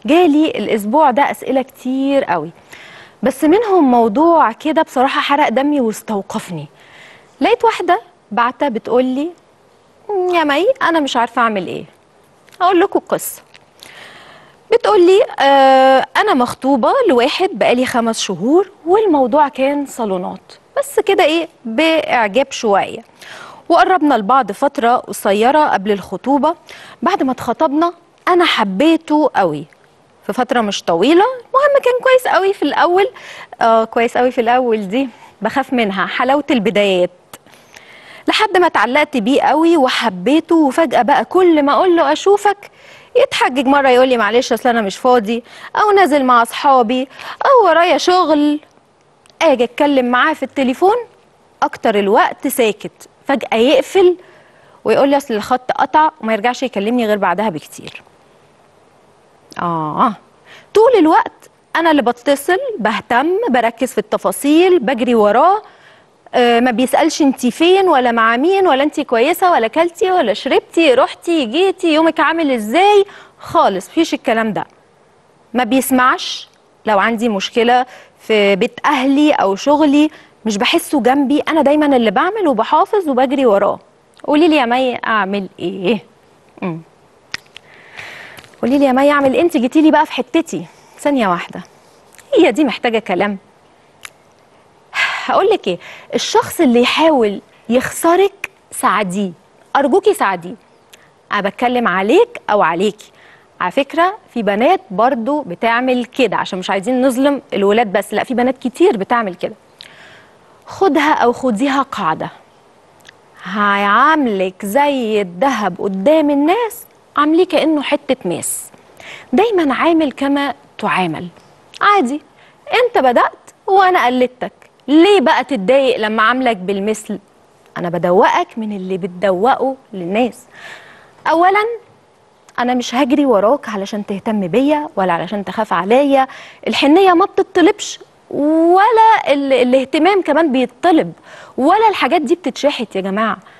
جالي الاسبوع ده اسئله كتير قوي بس منهم موضوع كده بصراحه حرق دمي واستوقفني لقيت واحده بعتها بتقول لي يا مي انا مش عارفه اعمل ايه هقول لكم القصه بتقول لي آه انا مخطوبه لواحد بقالي خمس شهور والموضوع كان صالونات بس كده ايه باعجاب شويه وقربنا لبعض فتره قصيره قبل الخطوبه بعد ما اتخطبنا انا حبيته قوي في فتره مش طويله المهم كان كويس قوي في الاول اه كويس قوي في الاول دي بخاف منها حلاوه البدايات لحد ما اتعلقت بيه قوي وحبيته وفجأة بقى كل ما اقول له اشوفك يتحجج مرة يقول لي معلش اصل انا مش فاضي او نازل مع اصحابي او ورايا شغل اجي اتكلم معاه في التليفون اكتر الوقت ساكت فجأة يقفل ويقول لي اصل الخط قطع وما يرجعش يكلمني غير بعدها بكتير اه طول الوقت انا اللي بتصل بهتم بركز في التفاصيل بجري وراه آه، ما بيسالش انت فين ولا مع مين ولا انت كويسه ولا كلتي ولا شربتي رحتي جيتي يومك عامل ازاي خالص مفيش الكلام ده ما بيسمعش لو عندي مشكله في بيت اهلي او شغلي مش بحسه جنبي انا دايما اللي بعمل وبحافظ وبجري وراه قولي لي يا مي اعمل ايه مم. قولي لي يا مي اعمل ايه انت جيتي لي بقى في حتتي ثانيه واحده هي دي محتاجه كلام هقول لك ايه الشخص اللي يحاول يخسرك ساعديه ارجوكي ساعديه انا بتكلم عليك او عليكي على فكره في بنات برضو بتعمل كده عشان مش عايزين نظلم الولاد بس لا في بنات كتير بتعمل كده خدها او خديها قاعده هيعاملك زي الذهب قدام الناس عامليه كانه حته ماس دايما عامل كما تعامل عادي انت بدات وانا قلدتك ليه بقى تتضايق لما عاملك بالمثل انا بدوقك من اللي بتدوقه للناس اولا انا مش هجري وراك علشان تهتم بيا ولا علشان تخاف عليا الحنيه ما بتطلبش ولا ال... الاهتمام كمان بيطلب ولا الحاجات دي بتتشحت يا جماعه